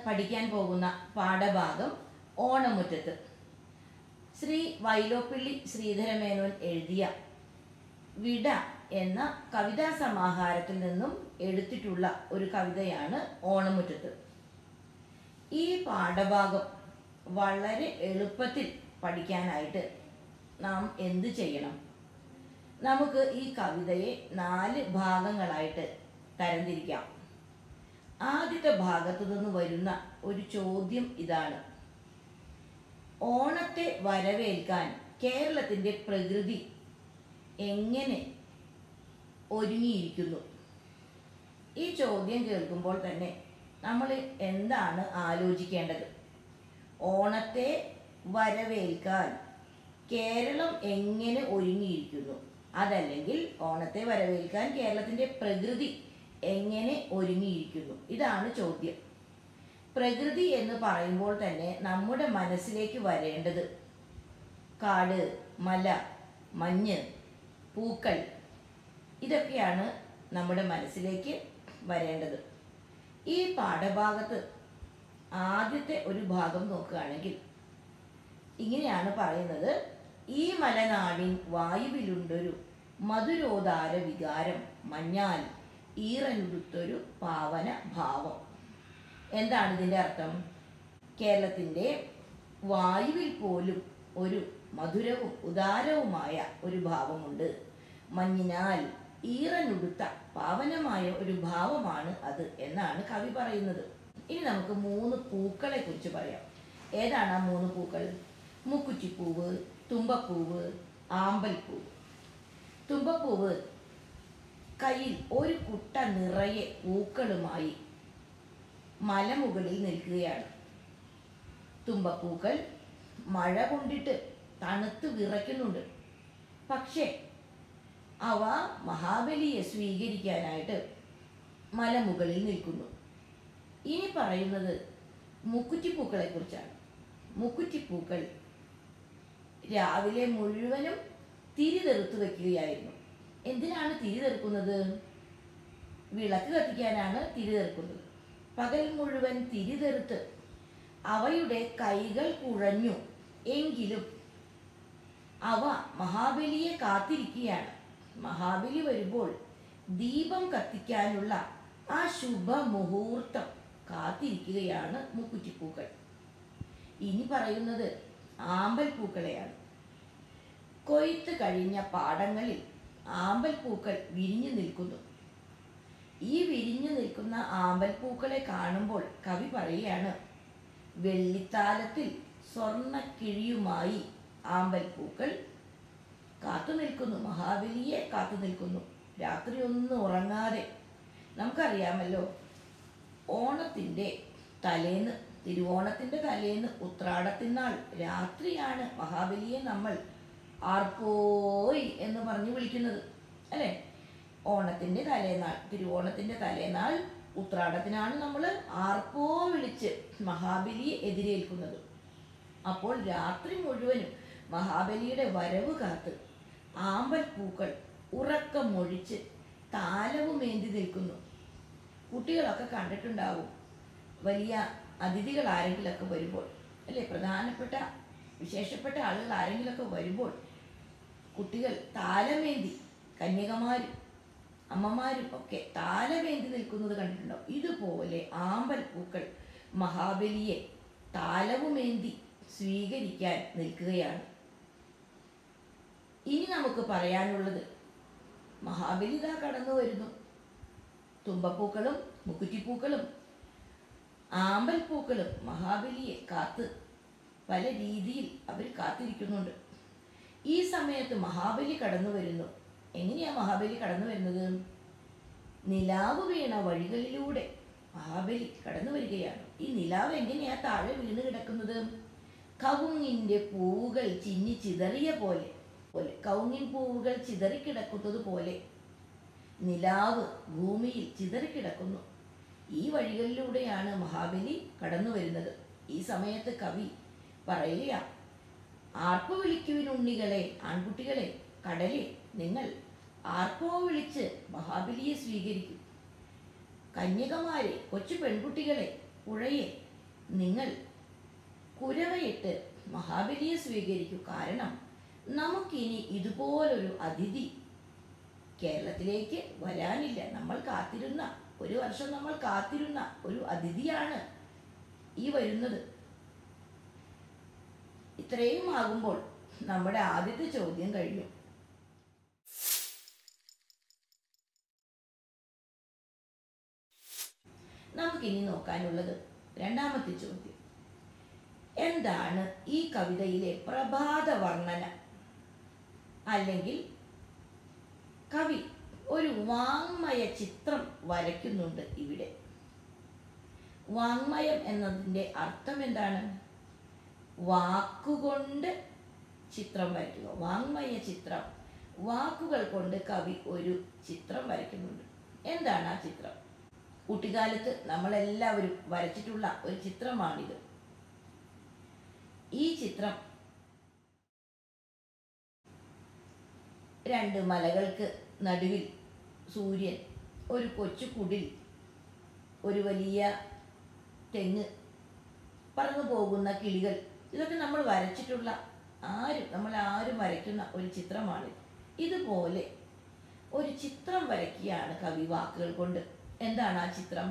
പഠിക്കാൻ പോകുന്ന പാഠഭാഗം ഓണമുറ്റത്ത് ശ്രീ വൈലോപ്പിള്ളി ശ്രീധരമേനോൻ എഴുതിയ വിട എന്ന കവിതാ സമാഹാരത്തിൽ നിന്നും എടുത്തിട്ടുള്ള ഒരു കവിതയാണ് ഓണമുറ്റത്ത് ഈ പാഠഭാഗം വളരെ എളുപ്പത്തിൽ പഠിക്കാനായിട്ട് നാം എന്ത് ചെയ്യണം നമുക്ക് ഈ കവിതയെ നാല് ഭാഗങ്ങളായിട്ട് തരംതിരിക്കാം ആദ്യത്തെ ഭാഗത്തു നിന്ന് വരുന്ന ഒരു ചോദ്യം ഇതാണ് ഓണത്തെ വരവേൽക്കാൻ കേരളത്തിൻ്റെ പ്രകൃതി എങ്ങനെ ഒരുങ്ങിയിരിക്കുന്നു ഈ ചോദ്യം കേൾക്കുമ്പോൾ തന്നെ നമ്മൾ എന്താണ് ആലോചിക്കേണ്ടത് ഓണത്തെ വരവേൽക്കാൻ കേരളം എങ്ങനെ ഒരുങ്ങിയിരിക്കുന്നു അതല്ലെങ്കിൽ ഓണത്തെ വരവേൽക്കാൻ കേരളത്തിൻ്റെ പ്രകൃതി എങ്ങനെ ഒരുങ്ങിയിരിക്കുന്നു ഇതാണ് ചോദ്യം പ്രകൃതി എന്ന് പറയുമ്പോൾ തന്നെ നമ്മുടെ മനസ്സിലേക്ക് വരേണ്ടത് കാട് മല മഞ്ഞ് പൂക്കൾ ഇതൊക്കെയാണ് നമ്മുടെ മനസ്സിലേക്ക് വരേണ്ടത് ഈ പാഠഭാഗത്ത് ആദ്യത്തെ ഒരു ഭാഗം നോക്കുകയാണെങ്കിൽ ഇങ്ങനെയാണ് പറയുന്നത് ഈ മലനാടിൻ വായുവിലുണ്ടൊരു മധുരോദാര വികാരം മഞ്ഞാൽ ഈറനുടുത്തൊരു പാവന ഭാവം എന്താണ് ഇതിൻ്റെ അർത്ഥം കേരളത്തിൻ്റെ വായുവിൽ പോലും ഒരു മധുരവും ഉദാരവുമായ ഒരു ഭാവമുണ്ട് മഞ്ഞിനാൽ ഈറനുടുത്ത പാവനമായ ഒരു ഭാവമാണ് അത് എന്നാണ് കവി പറയുന്നത് ഇനി നമുക്ക് മൂന്ന് പൂക്കളെ കുറിച്ച് പറയാം ഏതാണ് ആ മൂന്ന് പൂക്കൾ മുക്കുറ്റിപ്പൂവ് തുമ്പപ്പൂവ് ആമ്പൽപ്പൂവ് തുമ്പപ്പൂവ് കയ്യിൽ ഒരു കുട്ട നിറയെ പൂക്കളുമായി മലമുകളിൽ നിൽക്കുകയാണ് തുമ്പപ്പൂക്കൾ മഴ കൊണ്ടിട്ട് തണുത്ത് വിറയ്ക്കുന്നുണ്ട് പക്ഷേ അവ മഹാബലിയെ സ്വീകരിക്കാനായിട്ട് മലമുകളിൽ നിൽക്കുന്നു ഇനി പറയുന്നത് മുക്കുറ്റിപ്പൂക്കളെ കുറിച്ചാണ് മുക്കുറ്റിപ്പൂക്കൾ രാവിലെ മുഴുവനും തിരി തെറുത്ത് വെക്കുകയായിരുന്നു എന്തിനാണ് തിരി തെറുക്കുന്നത് വിളക്ക് കത്തിക്കാനാണ് തിരി തെറുക്കുന്നത് പകൽ മുഴുവൻ തിരി തെറുത്ത് അവയുടെ കൈകൾ കുഴഞ്ഞു എങ്കിലും അവ മഹാബലിയെ കാത്തിരിക്കുകയാണ് മഹാബലി വരുമ്പോൾ ദീപം കത്തിക്കാനുള്ള ആ ശുഭ മുഹൂർത്തം കാത്തിരിക്കുകയാണ് മുക്കുറ്റിപ്പൂക്കൾ ഇനി പറയുന്നത് ആമ്പൽപ്പൂക്കളെയാണ് കൊയ്ത്ത് കഴിഞ്ഞ പാടങ്ങളിൽ ആമ്പൽപ്പൂക്കൾ വിരിഞ്ഞു നിൽക്കുന്നു ഈ വിരിഞ്ഞു നിൽക്കുന്ന ആമ്പൽപ്പൂക്കളെ കാണുമ്പോൾ കവി പറയുകയാണ് വെള്ളിത്താലത്തിൽ സ്വർണ്ണക്കിഴിയുമായി ആമ്പൽപ്പൂക്കൾ കാത്തു നിൽക്കുന്നു മഹാബലിയെ കാത്തു നിൽക്കുന്നു രാത്രി ഒന്നും ഉറങ്ങാതെ നമുക്കറിയാമല്ലോ ഓണത്തിൻ്റെ തലേന്ന് തിരുവോണത്തിൻ്റെ തലേന്ന് ഉത്രാടത്തിനാൾ രാത്രിയാണ് മഹാബലിയെ നമ്മൾ ആർപ്പോയി എന്ന് പറഞ്ഞ് വിളിക്കുന്നത് അല്ലേ ഓണത്തിൻ്റെ തലേനാൾ തിരുവോണത്തിൻ്റെ തലേനാൾ ഉത്രാടത്തിനാണ് നമ്മൾ ആർപ്പോ വിളിച്ച് മഹാബലിയെ എതിരേൽക്കുന്നത് അപ്പോൾ രാത്രി മുഴുവനും മഹാബലിയുടെ വരവ് കാത്ത് ആമ്പൽ പൂക്കൾ ഉറക്കം മൊഴിച്ച് താലവുമേന്തി നിൽക്കുന്നു കുട്ടികളൊക്കെ കണ്ടിട്ടുണ്ടാവും വലിയ അതിഥികൾ ആരെങ്കിലൊക്കെ വരുമ്പോൾ അല്ലേ പ്രധാനപ്പെട്ട വിശേഷപ്പെട്ട ആളുകൾ ആരെങ്കിലൊക്കെ വരുമ്പോൾ കുട്ടികൾ താലമേന്തി കന്യകമാരും അമ്മമാരും ഒക്കെ താലമേന്തി നിൽക്കുന്നത് കണ്ടിട്ടുണ്ടോ ഇതുപോലെ ആമ്പൽ പൂക്കൾ മഹാബലിയെ താലവുമേന്തി സ്വീകരിക്കാൻ നിൽക്കുകയാണ് ഇനി നമുക്ക് പറയാനുള്ളത് മഹാബലി ഇതാ കടന്നു വരുന്നു തുമ്പപ്പൂക്കളും മുക്കുറ്റിപ്പൂക്കളും ആമ്പൽപ്പൂക്കളും മഹാബലിയെ കാത്ത് പല രീതിയിൽ അവർ കാത്തിരിക്കുന്നുണ്ട് ഈ സമയത്ത് മഹാബലി കടന്നു വരുന്നു എങ്ങനെയാ മഹാബലി കടന്നു വരുന്നത് നിലാവ് വീണ വഴികളിലൂടെ മഹാബലി കടന്നു വരികയാണ് ഈ നിലാവ് എങ്ങനെയാ താഴെ വീണ് കിടക്കുന്നത് കവുങ്ങിൻ്റെ പൂവുകൾ ചിന്നി ചിതറിയ പോലെ പോലെ കവുങ്ങിൻ പൂവുകൾ ചിതറിക്കിടക്കുന്നത് പോലെ നിലാവ് ഭൂമിയിൽ ചിതറിക്കിടക്കുന്നു ഈ വഴികളിലൂടെയാണ് മഹാബലി കടന്നു വരുന്നത് ഈ സമയത്ത് കവി പറയുക ആർപ്പു വിളിക്കുവിനുണ്ണികളെ ആൺകുട്ടികളെ കടലെ നിങ്ങൾ ആർപ്പോ വിളിച്ച് മഹാബലിയെ സ്വീകരിക്കും കന്യകമാരെ കൊച്ചു പെൺകുട്ടികളെ പുഴയെ നിങ്ങൾ കുരവയിട്ട് മഹാബലിയെ സ്വീകരിക്കൂ കാരണം നമുക്കിനി ഇതുപോലൊരു അതിഥി കേരളത്തിലേക്ക് വരാനില്ല നമ്മൾ കാത്തിരുന്ന ഒരു വർഷം നമ്മൾ കാത്തിരുന്ന ഒരു അതിഥിയാണ് ഈ വരുന്നത് ഇത്രയും ആകുമ്പോൾ നമ്മുടെ ആദ്യത്തെ ചോദ്യം കഴിഞ്ഞു നമുക്കിനി നോക്കാനുള്ളത് രണ്ടാമത്തെ ചോദ്യം എന്താണ് ഈ കവിതയിലെ പ്രഭാത വർണ്ണന അല്ലെങ്കിൽ കവി ഒരു വാങ്മയ ചിത്രം വരയ്ക്കുന്നുണ്ട് ഇവിടെ വാങ്മയം എന്നതിൻ്റെ അർത്ഥം എന്താണ് വാക്കുകൊണ്ട് ചിത്രം വരയ്ക്കുക വാങ്മയ ചിത്രം വാക്കുകൾ കൊണ്ട് കവി ഒരു ചിത്രം വരയ്ക്കുന്നുണ്ട് എന്താണ് ആ ചിത്രം കുട്ടിക്കാലത്ത് നമ്മളെല്ലാവരും വരച്ചിട്ടുള്ള ഒരു ചിത്രമാണിത് ഈ ചിത്രം രണ്ട് മലകൾക്ക് നടുവിൽ സൂര്യൻ ഒരു കൊച്ചു കുടിൽ ഒരു വലിയ തെങ്ങ് പറന്നു പോകുന്ന കിളികൾ ഇതൊക്കെ നമ്മൾ വരച്ചിട്ടുള്ള ആരും നമ്മൾ ആരും വരയ്ക്കുന്ന ഒരു ചിത്രമാണ് ഇതുപോലെ ഒരു ചിത്രം വരയ്ക്കുകയാണ് കവി വാക്കുകൾ കൊണ്ട് എന്താണ് ആ ചിത്രം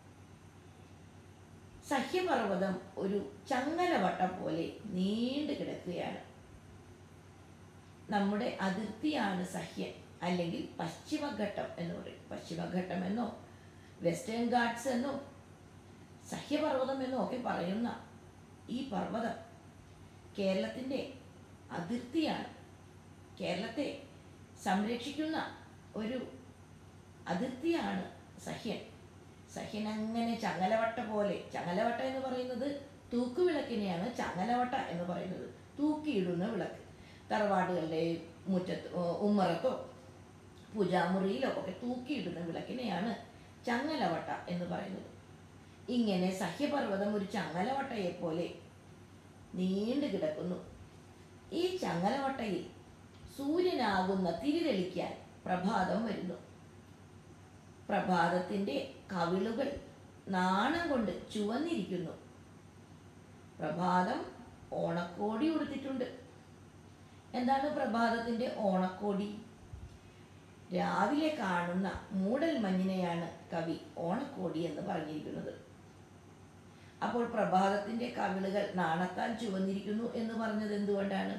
സഹ്യപർവ്വതം ഒരു ചങ്ങലവട്ടം പോലെ നീണ്ടു കിടക്കുകയാണ് നമ്മുടെ അതിർത്തിയാണ് സഹ്യൻ അല്ലെങ്കിൽ പശ്ചിമഘട്ടം എന്ന് പറയും പശ്ചിമഘട്ടം എന്നോ വെസ്റ്റേൺ ഗാഡ്സ് എന്നോ സഹ്യപർവ്വതം എന്നോ ഒക്കെ പറയുന്ന ഈ പർവ്വതം കേരളത്തിൻ്റെ അതിർത്തിയാണ് കേരളത്തെ സംരക്ഷിക്കുന്ന ഒരു അതിർത്തിയാണ് സഹ്യൻ സഹ്യൻ അങ്ങനെ ചങ്ങലവട്ട പോലെ ചങ്ങലവട്ട എന്ന് പറയുന്നത് തൂക്കുവിളക്കിനെയാണ് ചങ്ങലവട്ട എന്ന് പറയുന്നത് തൂക്കിയിടുന്ന വിളക്ക് തറവാടുകളുടെ മുറ്റത്ത് ഉമ്മറത്തോ പൂജാമുറിയിലോ ഒക്കെ തൂക്കിയിടുന്ന വിളക്കിനെയാണ് ചങ്ങലവട്ട എന്ന് പറയുന്നത് ഇങ്ങനെ സഹ്യപർവ്വതം ഒരു ചങ്ങലവട്ടയെ പോലെ നീണ്ടു കിടക്കുന്നു ഈ ചങ്ങലവട്ടയിൽ സൂര്യനാകുന്ന തിരിതെളിക്കാൻ പ്രഭാതം വരുന്നു പ്രഭാതത്തിൻ്റെ കവിളുകൾ നാണം കൊണ്ട് ചുവന്നിരിക്കുന്നു പ്രഭാതം ഓണക്കോടി ഉടുത്തിട്ടുണ്ട് എന്താണ് പ്രഭാതത്തിൻ്റെ ഓണക്കോടി രാവിലെ കാണുന്ന മൂടൽ മഞ്ഞിനെയാണ് കവി ഓണക്കോടി എന്ന് പറഞ്ഞിരിക്കുന്നത് അപ്പോൾ പ്രഭാതത്തിൻ്റെ കവിളുകൾ നാണത്താൽ ചുവന്നിരിക്കുന്നു എന്ന് പറഞ്ഞത് എന്തുകൊണ്ടാണ്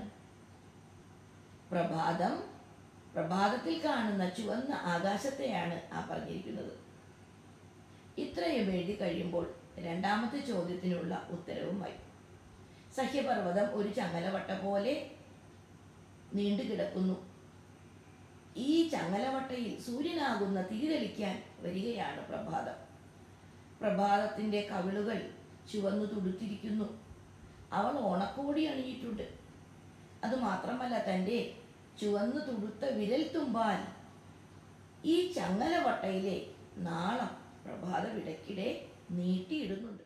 പ്രഭാതം പ്രഭാതത്തിൽ കാണുന്ന ചുവന്ന ആകാശത്തെയാണ് ആ പറഞ്ഞിരിക്കുന്നത് ഇത്രയും എഴുതി കഴിയുമ്പോൾ രണ്ടാമത്തെ ചോദ്യത്തിനുള്ള ഉത്തരവുമായി സഹ്യപർവ്വതം ഒരു ചങ്ങലവട്ട പോലെ നീണ്ടു കിടക്കുന്നു ഈ ചങ്ങലവട്ടയിൽ സൂര്യനാകുന്ന തിരിതെളിക്കാൻ വരികയാണ് പ്രഭാതം പ്രഭാതത്തിൻ്റെ കവിളുകൾ ചുവന്നു തുടുത്തിരിക്കുന്നു അവൾ ഓണക്കോടി അണിഞ്ഞിട്ടുണ്ട് അതുമാത്രമല്ല തൻ്റെ ചുവന്നു തുടുത്ത വിരൽ തുമ്പാൽ ഈ ചങ്ങലവട്ടയിലെ നാളം പ്രഭാതവിടയ്ക്കിടെ നീട്ടിയിടുന്നുണ്ട്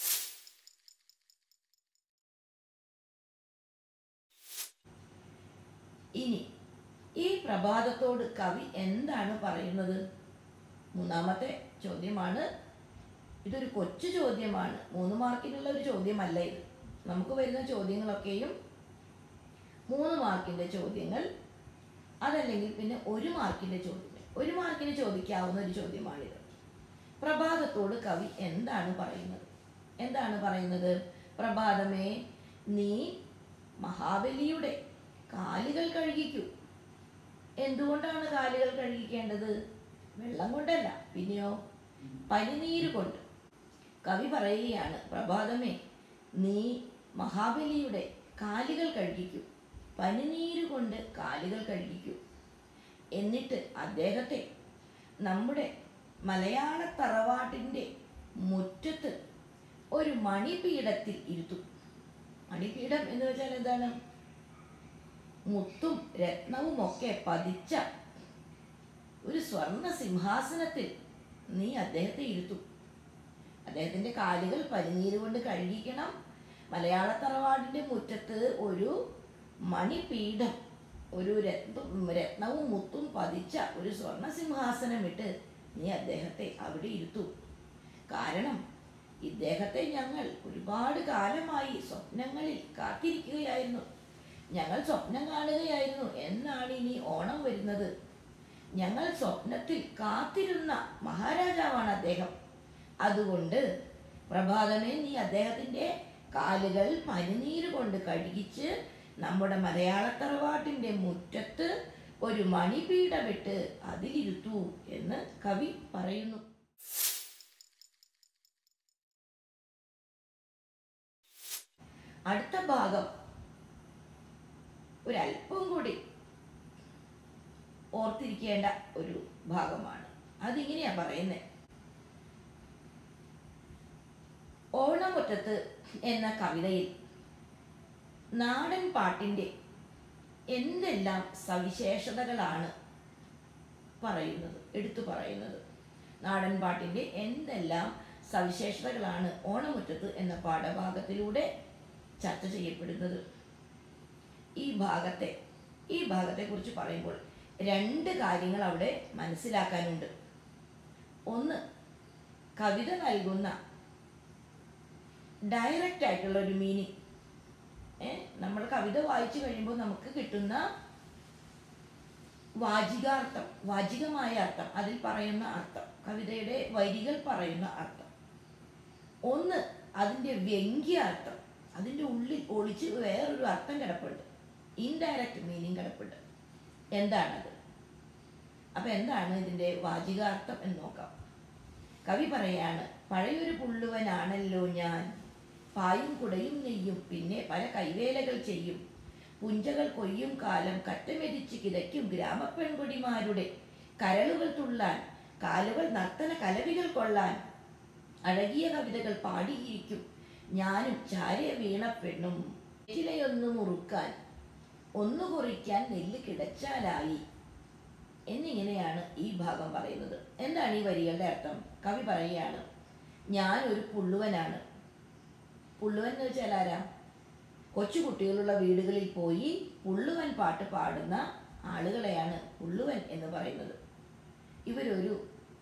ഇനി ഈ പ്രഭാതത്തോട് കവി എന്താണ് പറയുന്നത് മൂന്നാമത്തെ ചോദ്യമാണ് ഇതൊരു കൊച്ചു ചോദ്യമാണ് മൂന്ന് മാർക്കിനുള്ള ഒരു ചോദ്യമല്ല ഇത് നമുക്ക് വരുന്ന ചോദ്യങ്ങളൊക്കെയും മൂന്ന് മാർക്കിൻ്റെ ചോദ്യങ്ങൾ അതല്ലെങ്കിൽ പിന്നെ ഒരു മാർക്കിൻ്റെ ചോദ്യങ്ങൾ ഒരു മാർക്കിന് ചോദിക്കാവുന്ന ഒരു ചോദ്യമാണിത് പ്രഭാതത്തോട് കവി എന്താണ് പറയുന്നത് എന്താണ് പറയുന്നത് പ്രഭാതമേ നീ മഹാബലിയുടെ കാലുകൾ കഴുകിക്കൂ എന്തുകൊണ്ടാണ് കാലുകൾ കഴുകിക്കേണ്ടത് വെള്ളം കൊണ്ടല്ല പിന്നെയോ പനിനീര് കൊണ്ട് കവി പറയുകയാണ് പ്രഭാതമേ നീ മഹാബലിയുടെ കാലുകൾ കഴുകിക്കൂ പനിനീര് കൊണ്ട് കാലുകൾ കഴുകിക്കൂ എന്നിട്ട് അദ്ദേഹത്തെ നമ്മുടെ മലയാള തറവാട്ടിൻ്റെ മുറ്റത്ത് ഒരു മണിപീഠത്തിൽ ഇരുത്തും മണിപീഠം എന്ന് വെച്ചാൽ എന്താണ് മുത്തും രത്നവും ഒക്കെ പതിച്ച ഒരു സ്വർണ്ണ സിംഹാസനത്തിൽ നീ അദ്ദേഹത്തെ ഇരുത്തും അദ്ദേഹത്തിൻ്റെ കാലുകൾ പനിനീര് കൊണ്ട് കഴുകിക്കണം മലയാള തറവാടിൻ്റെ മുറ്റത്ത് ഒരു മണിപീഠം ഒരു രത്ന രത്നവും മുത്തും പതിച്ച ഒരു സ്വർണ്ണ സിംഹാസനം ഇട്ട് നീ അദ്ദേഹത്തെ അവിടെ ഇരുത്തു കാരണം ഇദ്ദേഹത്തെ ഞങ്ങൾ ഒരുപാട് കാലമായി സ്വപ്നങ്ങളിൽ കാത്തിരിക്കുകയായിരുന്നു ഞങ്ങൾ സ്വപ്നം കാണുകയായിരുന്നു എന്നാണ് ഇനി ഓണം വരുന്നത് ഞങ്ങൾ സ്വപ്നത്തിൽ കാത്തിരുന്ന മഹാരാജാവാണ് അദ്ദേഹം അതുകൊണ്ട് പ്രഭാതമേ നീ അദ്ദേഹത്തിൻ്റെ കാലുകൾ പനിനീര് കൊണ്ട് കഴുകിച്ച് നമ്മുടെ മലയാള തറവാട്ടിൻ്റെ മുറ്റത്ത് ഒരു മണിപീഠമിട്ട് അതിലിരുത്തൂ എന്ന് കവി പറയുന്നു അടുത്ത ഭാഗം ഒരല്പം കൂടി ഓർത്തിരിക്കേണ്ട ഒരു ഭാഗമാണ് അതിങ്ങനെയാ പറയുന്നത് ഓണമുറ്റത്ത് എന്ന കവിതയിൽ നാടൻ പാട്ടിൻ്റെ എന്തെല്ലാം സവിശേഷതകളാണ് പറയുന്നത് എടുത്തു പറയുന്നത് നാടൻ പാട്ടിൻ്റെ എന്തെല്ലാം സവിശേഷതകളാണ് ഓണമുറ്റത്ത് എന്ന പാഠഭാഗത്തിലൂടെ ചർച്ച ചെയ്യപ്പെടുന്നത് ഈ ഭാഗത്തെ ഈ ഭാഗത്തെക്കുറിച്ച് പറയുമ്പോൾ രണ്ട് കാര്യങ്ങൾ അവിടെ മനസ്സിലാക്കാനുണ്ട് ഒന്ന് കവിത നൽകുന്ന ഡയറക്റ്റ് ആയിട്ടുള്ള ഒരു മീനിങ് ഏ നമ്മൾ കവിത വായിച്ചു കഴിയുമ്പോൾ നമുക്ക് കിട്ടുന്ന വാചികാർത്ഥം വാചികമായ അർത്ഥം അതിൽ പറയുന്ന അർത്ഥം കവിതയുടെ വരികൾ പറയുന്ന അർത്ഥം ഒന്ന് അതിൻ്റെ വ്യംഗ്യാർത്ഥം അതിൻ്റെ ഉള്ളിൽ ഒളിച്ച് വേറൊരു അർത്ഥം കിടപ്പുണ്ട് ഇൻഡയറക്റ്റ് മീനിങ് കിടപ്പുണ്ട് എന്താണത് അപ്പം എന്താണ് ഇതിൻ്റെ വാചികാർത്ഥം എന്ന് നോക്കാം കവി പറയാണ് പഴയൊരു പുള്ളുവനാണല്ലോ ഞാൻ പായും കുടയും നെയ്യും പിന്നെ പല കൈവേലകൾ ചെയ്യും പുഞ്ചകൾ കൊയ്യും കാലം കറ്റമെതിച്ച് കിതയ്ക്കും ഗ്രാമപ്പെൺകുടിമാരുടെ കരളുകൾ തുള്ളാൻ കാലുകൾ നർത്തന കലവികൾ കൊള്ളാൻ അഴകിയ കവിതകൾ പാടിയിരിക്കും ഞാനും ചാരെ വീണ പെണ്ണും ചിലയൊന്ന് മുറുക്കാൻ ഒന്നു കുറിക്കാൻ നെല്ല് കിടച്ചാലായി എന്നിങ്ങനെയാണ് ഈ ഭാഗം പറയുന്നത് എന്താണ് ഈ വരികളുടെ അർത്ഥം കവി പറയുകയാണ് ഞാൻ ഒരു പുള്ളുവനാണ് പുള്ളുവൻ എന്ന് വെച്ചാൽ ആരാ കൊച്ചു കുട്ടികളുള്ള വീടുകളിൽ പോയി പുള്ളുവൻ പാട്ട് പാടുന്ന ആളുകളെയാണ് പുള്ളുവൻ എന്ന് പറയുന്നത് ഇവരൊരു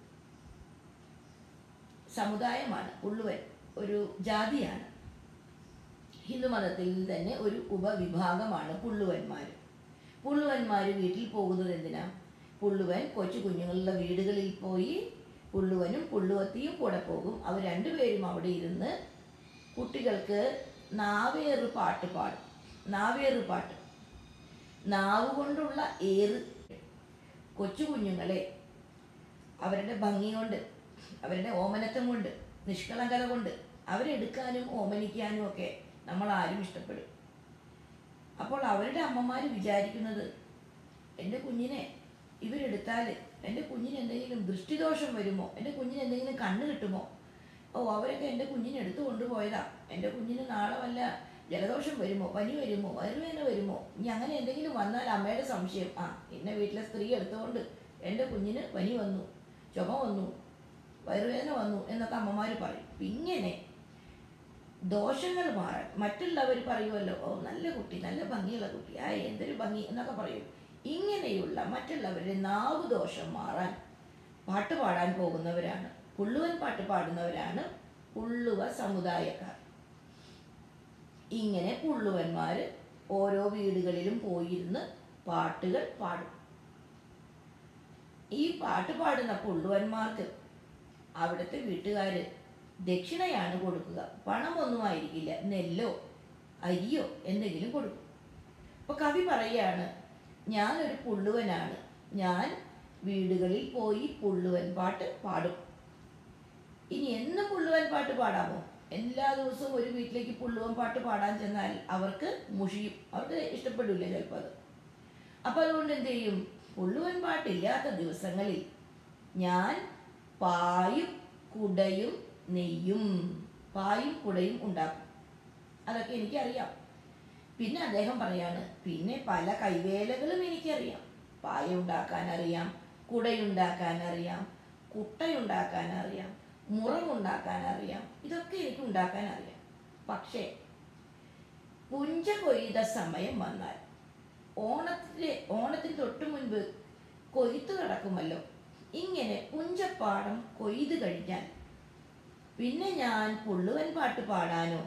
സമുദായമാണ് പുള്ളുവൻ ഒരു ജാതിയാണ് ഹിന്ദുമതത്തിൽ തന്നെ ഒരു ഉപവിഭാഗമാണ് പുള്ളുവന്മാർ പുള്ളുവന്മാർ വീട്ടിൽ പോകുന്നത് എന്തിനാ പുള്ളുവൻ കൊച്ചു കുഞ്ഞുങ്ങളുള്ള വീടുകളിൽ പോയി പുള്ളുവനും പുള്ളുവത്തിയും കൂടെ പോകും അവർ രണ്ടുപേരും അവിടെ ഇരുന്ന് കുട്ടികൾക്ക് നാവേറ് പാട്ട് പാടും നാവേറ് പാട്ട് നാവ് കൊണ്ടുള്ള ഏറ് കൊച്ചു കുഞ്ഞുങ്ങളെ അവരുടെ ഭംഗി കൊണ്ട് അവരുടെ ഓമനത്വം കൊണ്ട് നിഷ്കളങ്കത കൊണ്ട് അവരെടുക്കാനും ഓമനിക്കാനും ഒക്കെ നമ്മൾ ആരും ഇഷ്ടപ്പെടും അപ്പോൾ അവരുടെ അമ്മമാർ വിചാരിക്കുന്നത് എൻ്റെ കുഞ്ഞിനെ ഇവരെടുത്താൽ എൻ്റെ കുഞ്ഞിന് എന്തെങ്കിലും ദൃഷ്ടിദോഷം വരുമോ എൻ്റെ കുഞ്ഞിന് എന്തെങ്കിലും കണ്ണ് കിട്ടുമോ ഓ അവരൊക്കെ എൻ്റെ കുഞ്ഞിനെ എടുത്തു കൊണ്ടുപോയതാ എൻ്റെ കുഞ്ഞിന് നാളെ വല്ല ജലദോഷം വരുമോ പനി വരുമോ വയറുവേദന വരുമോ ഇനി അങ്ങനെ എന്തെങ്കിലും വന്നാൽ അമ്മയുടെ സംശയം ആ ഇന്ന വീട്ടിലെ സ്ത്രീ എടുത്തുകൊണ്ട് എൻ്റെ കുഞ്ഞിന് പനി വന്നു ചുമ വന്നു വയറുവേദന വന്നു എന്നൊക്കെ അമ്മമാർ പറയും ഇങ്ങനെ ദോഷങ്ങൾ മാറാൻ മറ്റുള്ളവർ പറയുമല്ലോ ഓ നല്ല കുട്ടി നല്ല ഭംഗിയുള്ള കുട്ടി ആ എന്തൊരു ഭംഗി എന്നൊക്കെ പറയും ഇങ്ങനെയുള്ള മറ്റുള്ളവരുടെ നാവ് ദോഷം മാറാൻ പാട്ട് പാടാൻ പോകുന്നവരാണ് പുള്ളുവൻ പാട്ട് പാടുന്നവരാണ് പുള്ളുവ സമുദായക്കാർ ഇങ്ങനെ പുള്ളുവന്മാർ ഓരോ വീടുകളിലും പോയിരുന്ന് പാട്ടുകൾ പാടും ഈ പാട്ട് പാടുന്ന പുള്ളുവന്മാർക്ക് അവിടുത്തെ വീട്ടുകാർ ദക്ഷിണയാണ് കൊടുക്കുക പണമൊന്നും ആയിരിക്കില്ല നെല്ലോ അരിയോ എന്തെങ്കിലും കൊടുക്കും അപ്പോൾ കവി പറയുകയാണ് ഞാനൊരു പുള്ളുവനാണ് ഞാൻ വീടുകളിൽ പോയി പുള്ളുവൻ പാട്ട് പാടും ഇനി എന്ന് പുള്ളുവൻ പാട്ട് പാടാമോ എല്ലാ ദിവസവും ഒരു വീട്ടിലേക്ക് പുള്ളുവൻ പാട്ട് പാടാൻ ചെന്നാൽ അവർക്ക് മുഷിയും അവർക്ക് ഇഷ്ടപ്പെടില്ല ചിലപ്പോൾ അത് അപ്പോൾ അതുകൊണ്ട് എന്ത് ചെയ്യും പുള്ളുവൻ പാട്ടില്ലാത്ത ദിവസങ്ങളിൽ ഞാൻ പായും കുടയും നെയ്യും പായും കുടയും ഉണ്ടാക്കും അതൊക്കെ എനിക്കറിയാം പിന്നെ അദ്ദേഹം പറയാണ് പിന്നെ പല കൈവേലകളും എനിക്കറിയാം പായ ഉണ്ടാക്കാൻ അറിയാം കുടയുണ്ടാക്കാൻ അറിയാം കുട്ടയുണ്ടാക്കാൻ അറിയാം മുറമുണ്ടാക്കാൻ അറിയാം ഇതൊക്കെ എനിക്ക് ഉണ്ടാക്കാൻ അറിയാം പക്ഷേ പുഞ്ച കൊയ്ത സമയം വന്നാൽ ഓണത്തിൻ്റെ ഓണത്തിന് തൊട്ട് മുൻപ് കൊയ്ത്ത് കിടക്കുമല്ലോ ഇങ്ങനെ പുഞ്ചപ്പാടം കൊയ്ത് കഴിഞ്ഞാൽ പിന്നെ ഞാൻ പുള്ളുവൻ പാട്ട് പാടാനോ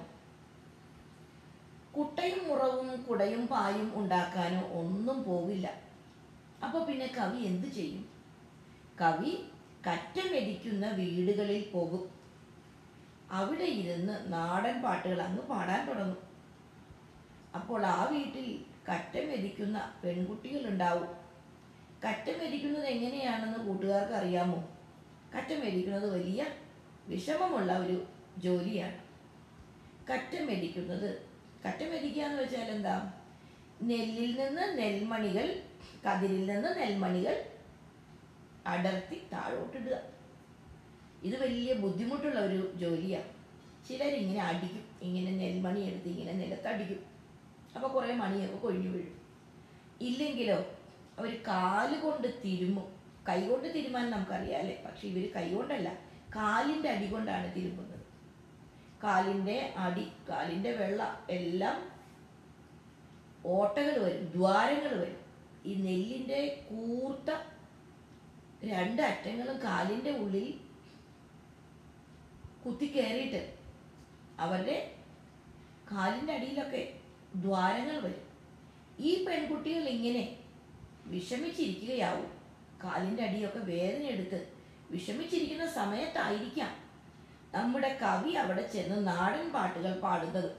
കുട്ടയും മുറവും കുടയും പായും ഉണ്ടാക്കാനോ ഒന്നും പോവില്ല അപ്പോൾ പിന്നെ കവി എന്തു ചെയ്യും കവി കറ്റമെതിക്കുന്ന വീടുകളിൽ പോകും അവിടെ ഇരുന്ന് നാടൻ പാട്ടുകൾ അങ്ങ് പാടാൻ തുടങ്ങും അപ്പോൾ ആ വീട്ടിൽ കറ്റമെതിക്കുന്ന പെൺകുട്ടികളുണ്ടാവും കറ്റമെതിക്കുന്നത് എങ്ങനെയാണെന്ന് കൂട്ടുകാർക്ക് അറിയാമോ കറ്റമെതിക്കുന്നത് വലിയ വിഷമമുള്ള ഒരു ജോലിയാണ് കറ്റമെതിക്കുന്നത് കറ്റമെതിക്കുക എന്ന് വെച്ചാൽ എന്താ നെല്ലിൽ നിന്ന് നെൽമണികൾ കതിരിൽ നിന്ന് നെൽമണികൾ അടർത്തി താഴോട്ടിടുക ഇത് വലിയ ബുദ്ധിമുട്ടുള്ള ഒരു ജോലിയാണ് ചിലരിങ്ങനെ അടിക്കും ഇങ്ങനെ നെൽമണി എടുത്ത് ഇങ്ങനെ നിലത്തടിക്കും അപ്പോൾ കുറേ മണിയൊക്കെ കൊഴിഞ്ഞു വീഴും ഇല്ലെങ്കിലോ അവർ കാല് കൊണ്ട് തിരുമ്മും കൈ കൊണ്ട് തിരുമാൻ നമുക്കറിയാം അല്ലേ പക്ഷെ ഇവർ കൈ കൊണ്ടല്ല കാലിൻ്റെ അടി കൊണ്ടാണ് തിരുമ്പുന്നത് കാലിൻ്റെ അടി കാലിൻ്റെ വെള്ള എല്ലാം ഓട്ടകൾ വരും ദ്വാരങ്ങൾ വരും ഈ നെല്ലിൻ്റെ കൂർത്ത രണ്ട് അറ്റങ്ങളും കാലിൻ്റെ ഉള്ളിൽ കുത്തിക്കയറിയിട്ട് അവരുടെ കാലിൻ്റെ അടിയിലൊക്കെ ദ്വാരങ്ങൾ വരും ഈ പെൺകുട്ടികൾ ഇങ്ങനെ വിഷമിച്ചിരിക്കുകയാവും കാലിൻ്റെ അടിയൊക്കെ വേദന എടുത്ത് വിഷമിച്ചിരിക്കുന്ന സമയത്തായിരിക്കാം നമ്മുടെ കവി അവിടെ ചെന്ന് നാടൻ പാട്ടുകൾ പാടുന്നത്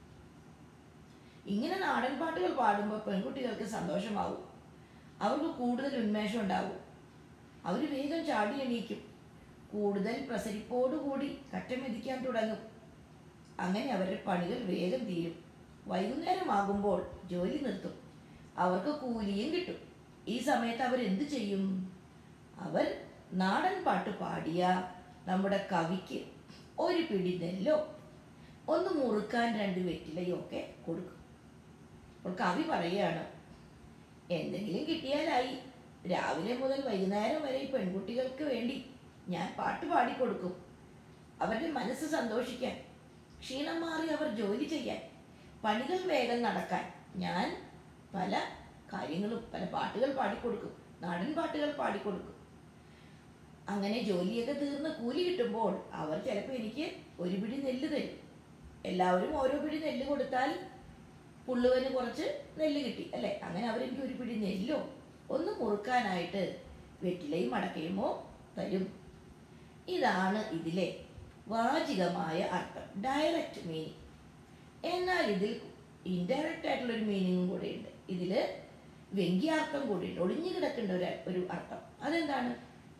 ഇങ്ങനെ നാടൻ പാട്ടുകൾ പാടുമ്പോൾ പെൺകുട്ടികൾക്ക് സന്തോഷമാവും അവർക്ക് കൂടുതൽ ഉന്മേഷം ഉണ്ടാവും അവർ വേഗം ചാടി എണീക്കും കൂടുതൽ പ്രസരിപ്പോടുകൂടി കറ്റമെതിക്കാൻ തുടങ്ങും അങ്ങനെ അവരുടെ പണികൾ വേഗം തീരും വൈകുന്നേരമാകുമ്പോൾ ജോലി നിർത്തും അവർക്ക് കൂലിയും കിട്ടും ഈ സമയത്ത് അവരെന്ത് ചെയ്യും അവർ നാടൻ പാട്ട് പാടിയ നമ്മുടെ കവിക്ക് ഒരു പിടി നെല്ലോ ഒന്ന് മുറുക്കാൻ രണ്ട് വെറ്റിലയോ ഒക്കെ കൊടുക്കും അപ്പോൾ കവി പറയുകയാണ് എന്തെങ്കിലും കിട്ടിയാലായി രാവിലെ മുതൽ വൈകുന്നേരം വരെ ഈ പെൺകുട്ടികൾക്ക് വേണ്ടി ഞാൻ പാട്ട് പാടിക്കൊടുക്കും അവരുടെ മനസ്സ് സന്തോഷിക്കാൻ ക്ഷീണം മാറി അവർ ജോലി ചെയ്യാൻ പണികൾ വേഗം നടക്കാൻ ഞാൻ പല കാര്യങ്ങളും പല പാട്ടുകൾ പാടിക്കൊടുക്കും നാടൻ പാട്ടുകൾ പാടിക്കൊടുക്കും അങ്ങനെ ജോലിയൊക്കെ തീർന്ന് കൂലി കിട്ടുമ്പോൾ അവർ ചിലപ്പോൾ എനിക്ക് ഒരു പിടി നെല്ല് തരും എല്ലാവരും ഓരോ പിടി നെല്ല് കൊടുത്താൽ പുള്ളുവന് കുറച്ച് നെല്ല് കിട്ടി അല്ലേ അങ്ങനെ അവരെനിക്ക് ഒരു പിടി നെല്ലോ ഒന്ന് മുറുക്കാനായിട്ട് വെറ്റിലയും അടക്കയുമോ തരും ഇതാണ് ഇതിലെ വാചികമായ അർത്ഥം ഡയറക്റ്റ് മീനിങ് എന്നാൽ ഇതിൽ ഇൻഡയറക്റ്റ് ആയിട്ടുള്ളൊരു മീനിങ്ങും കൂടെ ഉണ്ട് ഇതിൽ വ്യംഗ്യാർത്ഥം കൂടിയുണ്ട് ഒളിഞ്ഞു കിടക്കേണ്ട ഒരു ഒരു അർത്ഥം അതെന്താണ്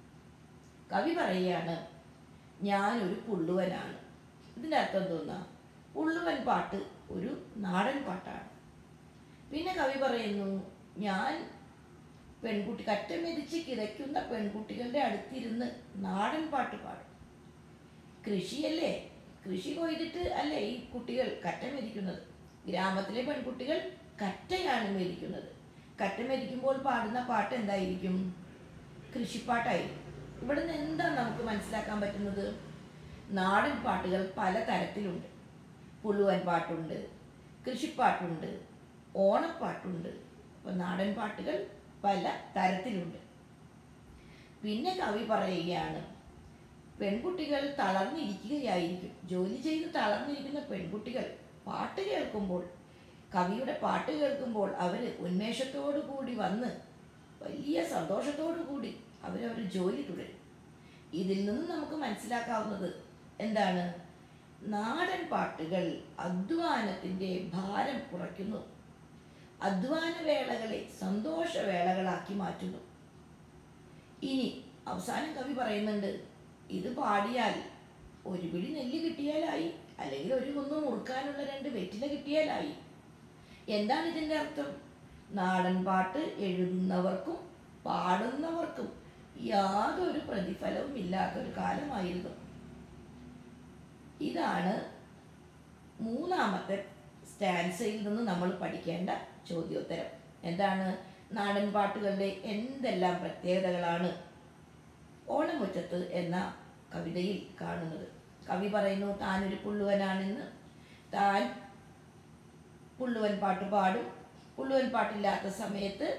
കവി പറയുകയാണ് ഞാനൊരു പുള്ളുവനാണ് ഇതിൻ്റെ അർത്ഥം തോന്നുക പുള്ളുവൻ പാട്ട് ഒരു നാടൻ പാട്ടാണ് പിന്നെ കവി പറയുന്നു ഞാൻ പെൺകുട്ടി കറ്റമെതിച്ച് കിതയ്ക്കുന്ന പെൺകുട്ടികളുടെ അടുത്തിരുന്ന് നാടൻ പാട്ട് പാടും കൃഷിയല്ലേ കൃഷി കൊയ്തിട്ട് അല്ലേ ഈ കുട്ടികൾ കറ്റ മെതിക്കുന്നത് ഗ്രാമത്തിലെ പെൺകുട്ടികൾ കറ്റയാണ് മെതിക്കുന്നത് കറ്റ മെതിക്കുമ്പോൾ പാടുന്ന പാട്ട് എന്തായിരിക്കും കൃഷിപ്പാട്ടായിരിക്കും ഇവിടെ നിന്ന് എന്താ നമുക്ക് മനസ്സിലാക്കാൻ പറ്റുന്നത് നാടൻ പാട്ടുകൾ പല തരത്തിലുണ്ട് പുള്ളുവൻ പാട്ടുണ്ട് കൃഷിപ്പാട്ടുണ്ട് ഓണപ്പാട്ടുണ്ട് അപ്പോൾ നാടൻ പാട്ടുകൾ പല തരത്തിലുണ്ട് പിന്നെ കവി പറയുകയാണ് പെൺകുട്ടികൾ തളർന്നിരിക്കുകയായിരിക്കും ജോലി ചെയ്ത് തളർന്നിരിക്കുന്ന പെൺകുട്ടികൾ പാട്ട് കേൾക്കുമ്പോൾ കവിയുടെ പാട്ട് കേൾക്കുമ്പോൾ അവർ ഉന്മേഷത്തോടു കൂടി വന്ന് വലിയ സന്തോഷത്തോടു കൂടി അവരവർ ജോലി തുടരും ഇതിൽ നിന്ന് നമുക്ക് മനസ്സിലാക്കാവുന്നത് എന്താണ് നാടൻ പാട്ടുകൾ അധ്വാനത്തിൻ്റെ ഭാരം കുറയ്ക്കുന്നു അധ്വാന വേളകളെ സന്തോഷവേളകളാക്കി മാറ്റുന്നു ഇനി അവസാനം കവി പറയുന്നുണ്ട് ഇത് പാടിയാൽ ഒരു പിടി നെല്ല് കിട്ടിയാലായി അല്ലെങ്കിൽ ഒരു കുന്ന് മുറുക്കാനുള്ള രണ്ട് വെറ്റില കിട്ടിയാലായി എന്താണ് ഇതിൻ്റെ അർത്ഥം നാടൻ പാട്ട് എഴുതുന്നവർക്കും പാടുന്നവർക്കും യാതൊരു പ്രതിഫലവും ഇല്ലാത്തൊരു കാലമായിരുന്നു ഇതാണ് മൂന്നാമത്തെ സ്റ്റാൻസയിൽ നിന്ന് നമ്മൾ പഠിക്കേണ്ട ചോദ്യോത്തരം എന്താണ് നാടൻ പാട്ടുകളുടെ എന്തെല്ലാം പ്രത്യേകതകളാണ് ഓണമുറ്റത്ത് എന്ന കവിതയിൽ കാണുന്നത് കവി പറയുന്നു താനൊരു പുള്ളുവനാണെന്ന് താൻ പുള്ളുവൻ പാട്ട് പാടും പുള്ളുവൻ പാട്ടില്ലാത്ത സമയത്ത്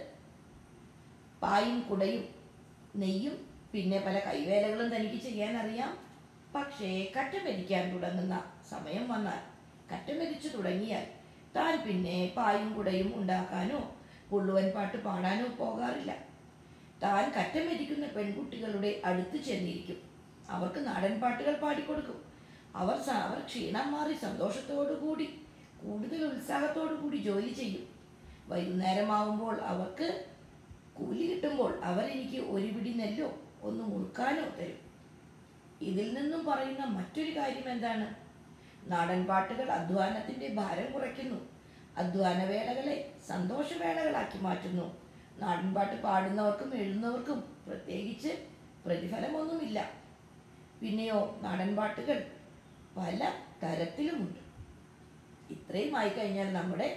പായും കുടയും നെയ്യും പിന്നെ പല കൈവേലകളും തനിക്ക് ചെയ്യാൻ അറിയാം പക്ഷേ കറ്റ മെതിക്കാൻ തുടങ്ങുന്ന സമയം വന്നാൽ കറ്റ മെതിച്ചു തുടങ്ങിയാൽ താൻ പിന്നെ പായും കുടയും ഉണ്ടാക്കാനോ പുള്ളുവൻ പാട്ട് പാടാനോ പോകാറില്ല താൻ കറ്റ മെതിക്കുന്ന പെൺകുട്ടികളുടെ അടുത്ത് ചെന്നിരിക്കും അവർക്ക് നാടൻ പാട്ടുകൾ പാടിക്കൊടുക്കും അവർ സ- അവർ ക്ഷീണം മാറി സന്തോഷത്തോടു കൂടി കൂടുതൽ ഉത്സാഹത്തോടു കൂടി ജോലി ചെയ്യും വൈകുന്നേരമാവുമ്പോൾ അവർക്ക് കൂലി കിട്ടുമ്പോൾ അവർ എനിക്ക് ഒരു പിടി നെല്ലോ ഒന്ന് മുറുക്കാനോ തരും ഇതിൽ നിന്നും പറയുന്ന മറ്റൊരു കാര്യം എന്താണ് നാടൻ പാട്ടുകൾ അധ്വാനത്തിന്റെ ഭാരം കുറയ്ക്കുന്നു അധ്വാന വേളകളെ സന്തോഷവേളകളാക്കി മാറ്റുന്നു നാടൻ പാട്ട് പാടുന്നവർക്കും എഴുതുന്നവർക്കും പ്രത്യേകിച്ച് പ്രതിഫലമൊന്നുമില്ല പിന്നെയോ നാടൻ പാട്ടുകൾ പല തരത്തിലുമുണ്ട് ഇത്രയും ആയി കഴിഞ്ഞാൽ നമ്മുടെ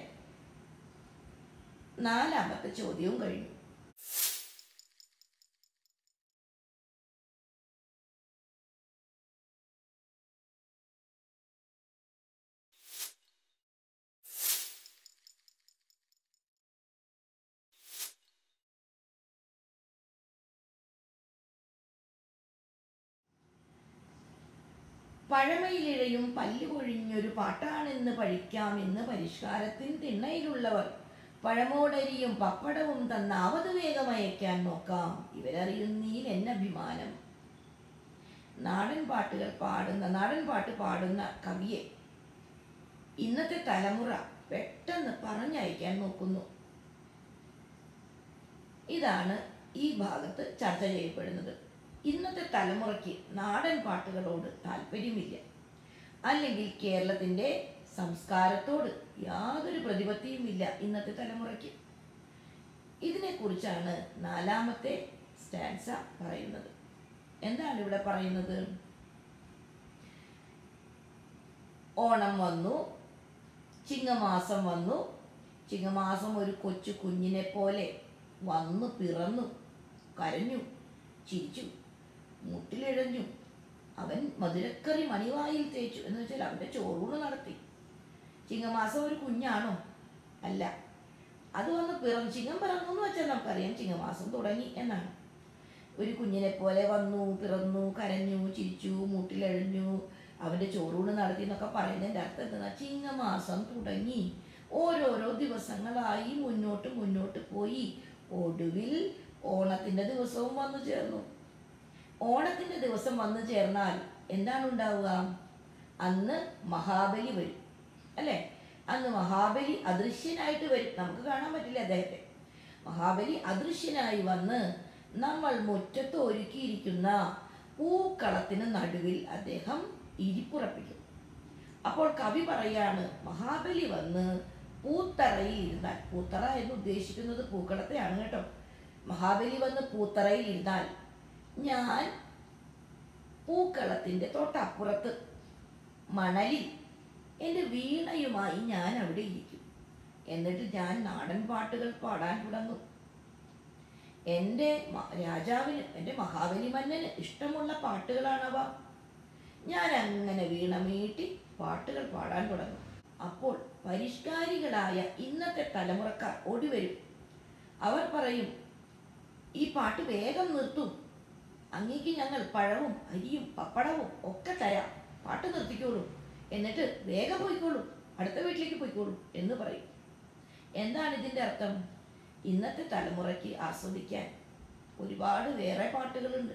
നാലാമത്തെ ചോദ്യവും കഴിഞ്ഞു പഴമയിലിഴയും പല്ലുകൊഴിഞ്ഞൊരു പാട്ടാണെന്ന് പഴിക്കാമെന്ന് പരിഷ്കാരത്തിൻ തിണ്ണയിലുള്ളവർ പഴമോടരിയും പപ്പടവും തന്നാവത് വേഗമയക്കാൻ നോക്കാം ഇവരറിയുന്നീൽ എന്നഭിമാനം നാടൻ പാട്ടുകൾ പാടുന്ന നാടൻ പാട്ട് പാടുന്ന കവിയെ ഇന്നത്തെ തലമുറ പെട്ടെന്ന് പറഞ്ഞയക്കാൻ നോക്കുന്നു ഇതാണ് ഈ ഭാഗത്ത് ചർച്ച ചെയ്യപ്പെടുന്നത് ഇന്നത്തെ തലമുറയ്ക്ക് നാടൻ പാട്ടുകളോട് താല്പര്യമില്ല അല്ലെങ്കിൽ കേരളത്തിൻ്റെ സംസ്കാരത്തോട് യാതൊരു പ്രതിപത്തിയുമില്ല ഇന്നത്തെ തലമുറയ്ക്ക് ഇതിനെക്കുറിച്ചാണ് നാലാമത്തെ സ്റ്റാൻസ പറയുന്നത് എന്താണ് ഇവിടെ പറയുന്നത് ഓണം വന്നു ചിങ്ങമാസം വന്നു ചിങ്ങമാസം ഒരു കൊച്ചു കുഞ്ഞിനെ പോലെ വന്നു പിറന്നു കരഞ്ഞു ചിരിച്ചു മുട്ടിലിഴഞ്ഞു അവൻ മധുരക്കറി മണിവായിൽ തേച്ചു എന്ന് വെച്ചാൽ അവൻ്റെ ചോറൂണ് നടത്തി ചിങ്ങമാസം ഒരു കുഞ്ഞാണോ അല്ല അത് വന്ന് പിറന്നു ചിങ്ങം പിറന്നു എന്ന് വെച്ചാൽ നമുക്കറിയാം ചിങ്ങമാസം തുടങ്ങി എന്നാണ് ഒരു കുഞ്ഞിനെ പോലെ വന്നു പിറന്നു കരഞ്ഞു ചിരിച്ചു മൂട്ടിലഴിഞ്ഞു അവൻ്റെ ചോറൂണ് നടത്തി എന്നൊക്കെ പറയുന്നതിൻ്റെ അർത്ഥം എന്താ ചിങ്ങമാസം തുടങ്ങി ഓരോരോ ദിവസങ്ങളായി മുന്നോട്ട് മുന്നോട്ട് പോയി ഒടുവിൽ ഓണത്തിൻ്റെ ദിവസവും വന്നു ചേർന്നു ഓണത്തിൻ്റെ ദിവസം വന്നു ചേർന്നാൽ എന്താണ് ഉണ്ടാവുക അന്ന് മഹാബലി വരും അല്ലേ അന്ന് മഹാബലി അദൃശ്യനായിട്ട് വരും നമുക്ക് കാണാൻ പറ്റില്ല അദ്ദേഹത്തെ മഹാബലി അദൃശ്യനായി വന്ന് നമ്മൾ മുറ്റത്ത് ഒരുക്കിയിരിക്കുന്ന പൂക്കളത്തിന് നടുവിൽ അദ്ദേഹം ഇരിപ്പുറപ്പിക്കും അപ്പോൾ കവി പറയാണ് മഹാബലി വന്ന് പൂത്തറയിൽ ഇരുന്നാൽ പൂത്തറ എന്ന് ഉദ്ദേശിക്കുന്നത് പൂക്കളത്തെയാണ് കേട്ടോ മഹാബലി വന്ന് പൂത്തറയിൽ ഇരുന്നാൽ ഞാൻ പൂക്കളത്തിൻ്റെ തൊട്ടപ്പുറത്ത് മണലിൽ എൻ്റെ വീണയുമായി ഞാൻ അവിടെ ഇരിക്കും എന്നിട്ട് ഞാൻ നാടൻ പാട്ടുകൾ പാടാൻ തുടങ്ങും എൻ്റെ മ- രാജാവിന് എൻ്റെ മഹാബലി മന്നന് ഇഷ്ടമുള്ള പാട്ടുകളാണവ ഞാൻ അങ്ങനെ വീണമീട്ടി പാട്ടുകൾ പാടാൻ തുടങ്ങും അപ്പോൾ പരിഷ്കാരികളായ ഇന്നത്തെ തലമുറക്കാർ ഓടി വരും അവർ പറയും ഈ പാട്ട് വേഗം നിർത്തും അങ്ങേക്ക് ഞങ്ങൾ പഴവും അരിയും പപ്പടവും ഒക്കെ തരാം പാട്ട് നിർത്തിക്കോളൂ എന്നിട്ട് വേഗം പോയിക്കോളൂ അടുത്ത വീട്ടിലേക്ക് പോയിക്കോളൂ എന്ന് പറയും എന്താണ് ഇതിൻ്റെ അർത്ഥം ഇന്നത്തെ തലമുറയ്ക്ക് ആസ്വദിക്കാൻ ഒരുപാട് വേറെ പാട്ടുകളുണ്ട്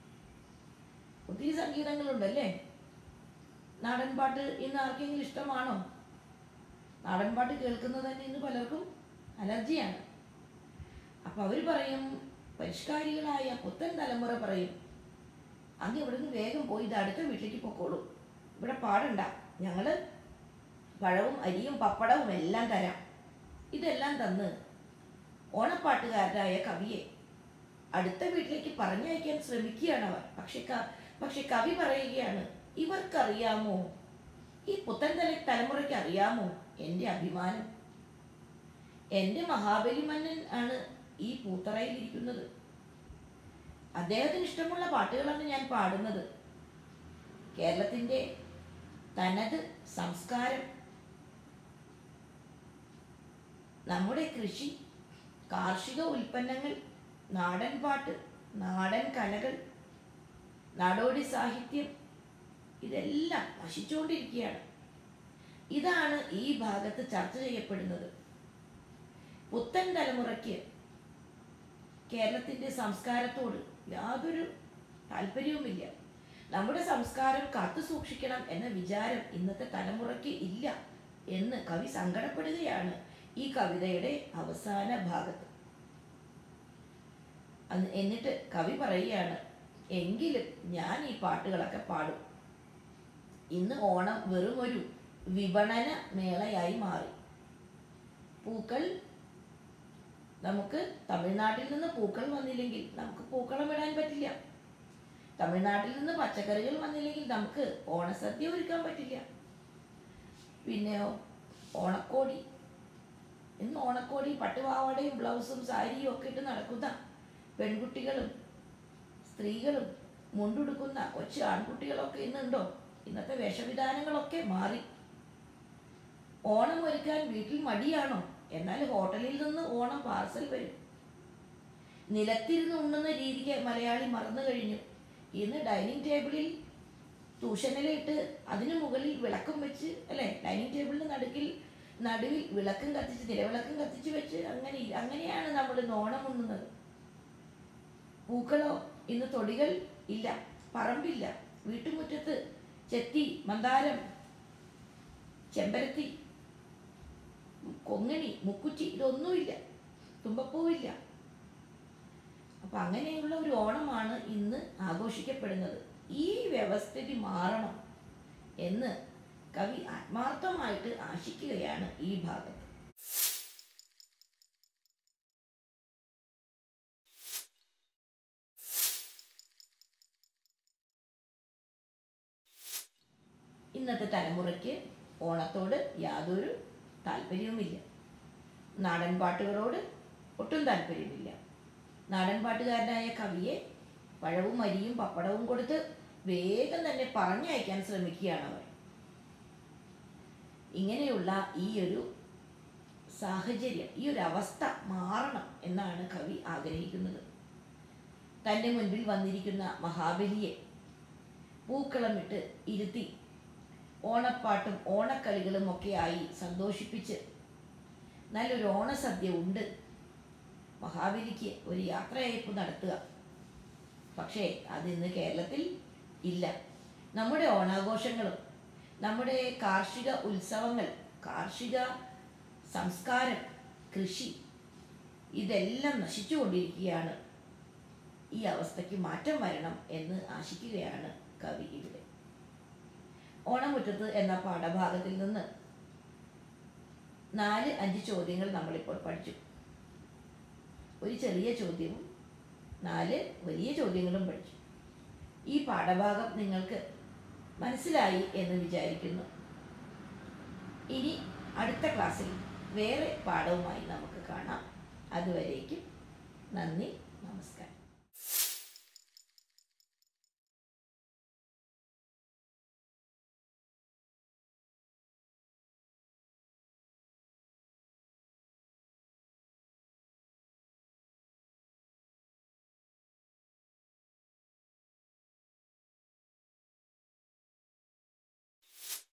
ഒത്തിരി സംഗീതങ്ങളുണ്ടല്ലേ നാടൻ പാട്ട് ഇന്ന് ആർക്കെങ്കിലും ഇഷ്ടമാണോ നാടൻ പാട്ട് കേൾക്കുന്നത് തന്നെ ഇന്ന് പലർക്കും അലർജിയാണ് അപ്പോൾ അവർ പറയും പരിഷ്കാരികളായ പുത്തൻ തലമുറ പറയും അങ്ങ് ഇവിടുന്ന് വേഗം പോയി ഇത് അടുത്ത വീട്ടിലേക്ക് പൊക്കോളൂ ഇവിടെ പാടണ്ട ഞങ്ങൾ പഴവും അരിയും പപ്പടവും എല്ലാം തരാം ഇതെല്ലാം തന്ന് ഓണപ്പാട്ടുകാരനായ കവിയെ അടുത്ത വീട്ടിലേക്ക് പറഞ്ഞയക്കാൻ ശ്രമിക്കുകയാണ് അവർ പക്ഷെ ക- പക്ഷെ കവി പറയുകയാണ് ഇവർക്കറിയാമോ ഈ പുത്തൻ തല തലമുറയ്ക്ക് അറിയാമോ എൻ്റെ അഭിമാനം എൻ്റെ മഹാബലി മന്നൻ ആണ് ഈ പൂത്തറയിൽ ഇരിക്കുന്നത് അദ്ദേഹത്തിന് ഇഷ്ടമുള്ള പാട്ടുകളാണ് ഞാൻ പാടുന്നത് കേരളത്തിൻ്റെ തനത് സംസ്കാരം നമ്മുടെ കൃഷി കാർഷിക ഉൽപ്പന്നങ്ങൾ നാടൻ പാട്ട് നാടൻ കലകൾ നാടോടി സാഹിത്യം ഇതെല്ലാം നശിച്ചുകൊണ്ടിരിക്കുകയാണ് ഇതാണ് ഈ ഭാഗത്ത് ചർച്ച ചെയ്യപ്പെടുന്നത് പുത്തൻ തലമുറയ്ക്ക് കേരളത്തിൻ്റെ സംസ്കാരത്തോട് യാതൊരു താല്പര്യവുമില്ല നമ്മുടെ സംസ്കാരം കാത്തു സൂക്ഷിക്കണം എന്ന വിചാരം ഇന്നത്തെ തലമുറയ്ക്ക് ഇല്ല എന്ന് കവി സങ്കടപ്പെടുകയാണ് ഈ കവിതയുടെ അവസാന ഭാഗത്ത് അന്ന് എന്നിട്ട് കവി പറയുകയാണ് എങ്കിലും ഞാൻ ഈ പാട്ടുകളൊക്കെ പാടും ഇന്ന് ഓണം വെറും ഒരു വിപണന മേളയായി മാറി പൂക്കൾ നമുക്ക് തമിഴ്നാട്ടിൽ നിന്ന് പൂക്കൾ വന്നില്ലെങ്കിൽ നമുക്ക് പൂക്കളം ഇടാൻ പറ്റില്ല തമിഴ്നാട്ടിൽ നിന്ന് പച്ചക്കറികൾ വന്നില്ലെങ്കിൽ നമുക്ക് ഓണസദ്യ ഒരുക്കാൻ പറ്റില്ല പിന്നെയോ ഓണക്കോടി ഇന്ന് ഓണക്കോടി പട്ടുപാവാടയും ബ്ലൗസും സാരിയും ഒക്കെ ഇട്ട് നടക്കുന്ന പെൺകുട്ടികളും സ്ത്രീകളും മുണ്ടുടുക്കുന്ന കൊച്ചു ആൺകുട്ടികളൊക്കെ ഇന്നുണ്ടോ ഇന്നത്തെ വേഷവിധാനങ്ങളൊക്കെ മാറി ഓണം ഒരുക്കാൻ വീട്ടിൽ മടിയാണോ എന്നാൽ ഹോട്ടലിൽ നിന്ന് ഓണം പാർസൽ വരും നിലത്തിരുന്ന് ഉണ്ണുന്ന രീതിക്ക് മലയാളി മറന്നു കഴിഞ്ഞു ഇന്ന് ഡൈനിങ് ടേബിളിൽ തൂഷനിലിട്ട് അതിനു മുകളിൽ വിളക്കും വെച്ച് അല്ലേ ഡൈനിങ് ടേബിളിന് നടുക്കിൽ നടുവിൽ വിളക്കും കത്തിച്ച് നിലവിളക്കും കത്തിച്ച് വെച്ച് അങ്ങനെ ഇ- അങ്ങനെയാണ് നമ്മൾ ഇന്ന് ഓണം ഉണ്ണുന്നത് പൂക്കളോ ഇന്ന് തൊടികൾ ഇല്ല പറമ്പില്ല വീട്ടുമുറ്റത്ത് ചെത്തി മന്ദാരം ചെമ്പരത്തി കൊങ്ങണി മുക്കുറ്റി ഇതൊന്നുമില്ല തുമ്പപ്പൂവില്ല അപ്പം അങ്ങനെയുള്ള ഒരു ഓണമാണ് ഇന്ന് ആഘോഷിക്കപ്പെടുന്നത് ഈ വ്യവസ്ഥിതി മാറണം എന്ന് കവി ആത്മാർത്ഥമായിട്ട് ആശിക്കുകയാണ് ഈ ഭാഗത്ത് ഇന്നത്തെ തലമുറയ്ക്ക് ഓണത്തോട് യാതൊരു താല്പര്യവുമില്ല നാടൻ പാട്ടുകളോട് ഒട്ടും താല്പര്യമില്ല നാടൻ പാട്ടുകാരനായ കവിയെ പഴവും അരിയും പപ്പടവും കൊടുത്ത് വേഗം തന്നെ പറഞ്ഞയക്കാൻ ശ്രമിക്കുകയാണ് അവർ ഇങ്ങനെയുള്ള ഈ ഒരു സാഹചര്യം ഈ ഒരു അവസ്ഥ മാറണം എന്നാണ് കവി ആഗ്രഹിക്കുന്നത് തൻ്റെ മുൻപിൽ വന്നിരിക്കുന്ന മഹാബലിയെ പൂക്കളമിട്ട് ഇരുത്തി ഓണപ്പാട്ടും ഓണക്കളികളും ഒക്കെ ആയി സന്തോഷിപ്പിച്ച് നല്ലൊരു ഓണസദ്യ ഉണ്ട് മഹാബലിക്ക് ഒരു യാത്രയയപ്പ് നടത്തുക പക്ഷേ അതിന്ന് കേരളത്തിൽ ഇല്ല നമ്മുടെ ഓണാഘോഷങ്ങളും നമ്മുടെ കാർഷിക ഉത്സവങ്ങൾ കാർഷിക സംസ്കാരം കൃഷി ഇതെല്ലാം നശിച്ചുകൊണ്ടിരിക്കുകയാണ് ഈ അവസ്ഥയ്ക്ക് മാറ്റം വരണം എന്ന് ആശിക്കുകയാണ് കവി ഇവിടെ ഓണമുറ്റത്ത് എന്ന പാഠഭാഗത്തിൽ നിന്ന് നാല് അഞ്ച് ചോദ്യങ്ങൾ നമ്മളിപ്പോൾ പഠിച്ചു ഒരു ചെറിയ ചോദ്യവും നാല് വലിയ ചോദ്യങ്ങളും പഠിച്ചു ഈ പാഠഭാഗം നിങ്ങൾക്ക് മനസ്സിലായി എന്ന് വിചാരിക്കുന്നു ഇനി അടുത്ത ക്ലാസ്സിൽ വേറെ പാഠവുമായി നമുക്ക് കാണാം അതുവരേക്കും നന്ദി നമസ്കാരം